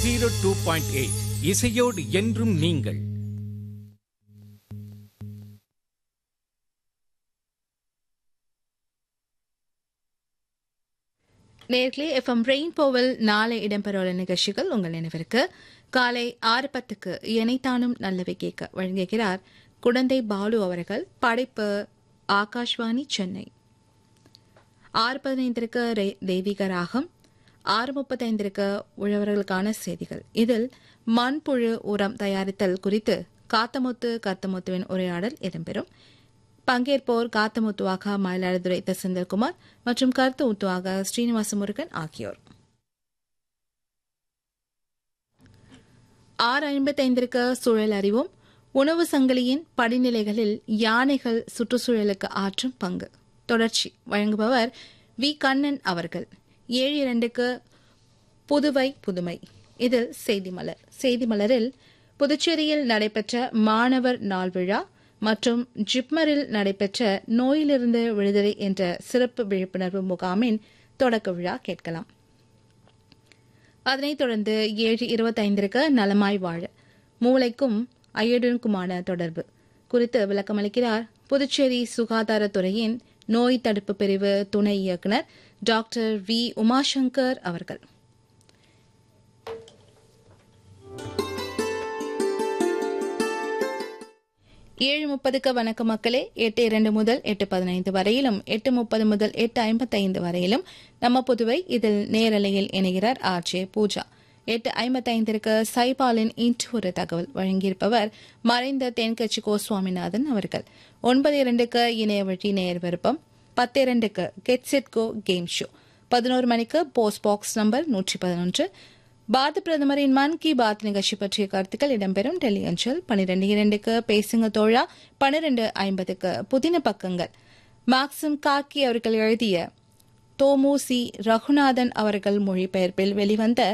Zero two point eight இசையோடு என்றும் நீங்கள் நேர்களே எஃப்எம் ரெயின்போவில் நாளை இடம்பெறவுள்ள நிகழ்ச்சிகள் உங்கள் நினைவிற்கு காலை ஆறு பத்துக்கு இணைத்தானும் நல்லவை கேட்க வழங்குகிறார் குடந்தை பாலு அவர்கள் படைப்பு ஆகாஷ்வாணி சென்னை ஆறு பதினைந்திற்கு ரெ- தெய்வீக ராகம் ஆறு முப்பத்தைந்திற்கு உழவர்களுக்கான செய்திகள் இதில் மண்புழு உரம் தயாரித்தல் குறித்து காத்தமுத்து கத்தமுத்துவின் உரையாடல் இடம்பெறும் பங்கேற்போர் காத்தமுத்துவாக மயிலாடுதுறை த. செந்தில்குமார் மற்றும் கருத்து முத்துவாக ஸ்ரீனிவாச முருகன் ஆகியோர் ஆறு ஐம்பத்தைந்திற்கு சூழல் அறிவும் உணவு சங்கிலியின் படிநிலைகளில் யானைகள் சுற்றுச்சூழலுக்கு ஆற்றும் பங்கு தொடர்ச்சி வழங்குபவர் வி கண்ணன் அவர்கள் ஏழு இரண்டுக்கு புதுவை புதுமை இதில் செய்தி மலர் செய்தி மலரில் புதுச்சேரியில் நடைபெற்ற மாணவர் நாள் விழா மற்றும் ஜிப்மரில் நடைபெற்ற நோயிலிருந்து விடுதலை என்ற சிறப்பு விழிப்புணர்வு முகாமின் தொடக்க விழா கேட்கலாம் அதனைத் தொடர்ந்து ஏழு இருபத்தைந்திற்கு நலமாய் வாழ மூளைக்கும் அயோடினுக்குமான தொடர்பு குறித்து விளக்கமளிக்கிறார் புதுச்சேரி சுகாதாரத்துறையின் நோய் தடுப்பு பிரிவு துணை இயக்குநர் டாக்டர் வி உமாசங்கர் அவர்கள் ஏழு முப்பதுக்கு வணக்க மக்களே எட்டு இரண்டு முதல் எட்டு பதினைந்து வரையிலும் எட்டு முப்பது முதல் எட்டு ஐம்பத்தைந்து வரையிலும் நம்ம புதுவை இதில் நேரலையில் இணைகிறார் ஆர் ஜே பூஜா எட்டு ஐம்பத்தைந்திற்கு சைபாலின் இன்று ஒரு தகவல் வழங்கியிருப்பவர் மறைந்த தென்கட்சி கோ சுவாமிநாதன் அவர்கள் ஒன்பது இரண்டுக்கு இணைய வழி நேர் விருப்பம் பத்து இரண்டுக்கு get set go game show பதினோரு மணிக்கு போஸ்ட் பாக்ஸ் நம்பர் நூற்றி பதினொன்று பாரத பிரதமரின் மன் கி பாத் நிகழ்ச்சி பற்றிய கருத்துக்கள் இடம்பெறும் டெல்லி அஞ்சல் பனிரெண்டு இரண்டுக்கு பேசுங்க தோழா பனிரெண்டு ஐம்பதுக்கு புதின பக்கங்கள் மாக்சிம் காக்கி அவர்கள் எழுதிய தோமு சி ரகுநாதன் அவர்கள் மொழிபெயர்ப்பில் வெளிவந்த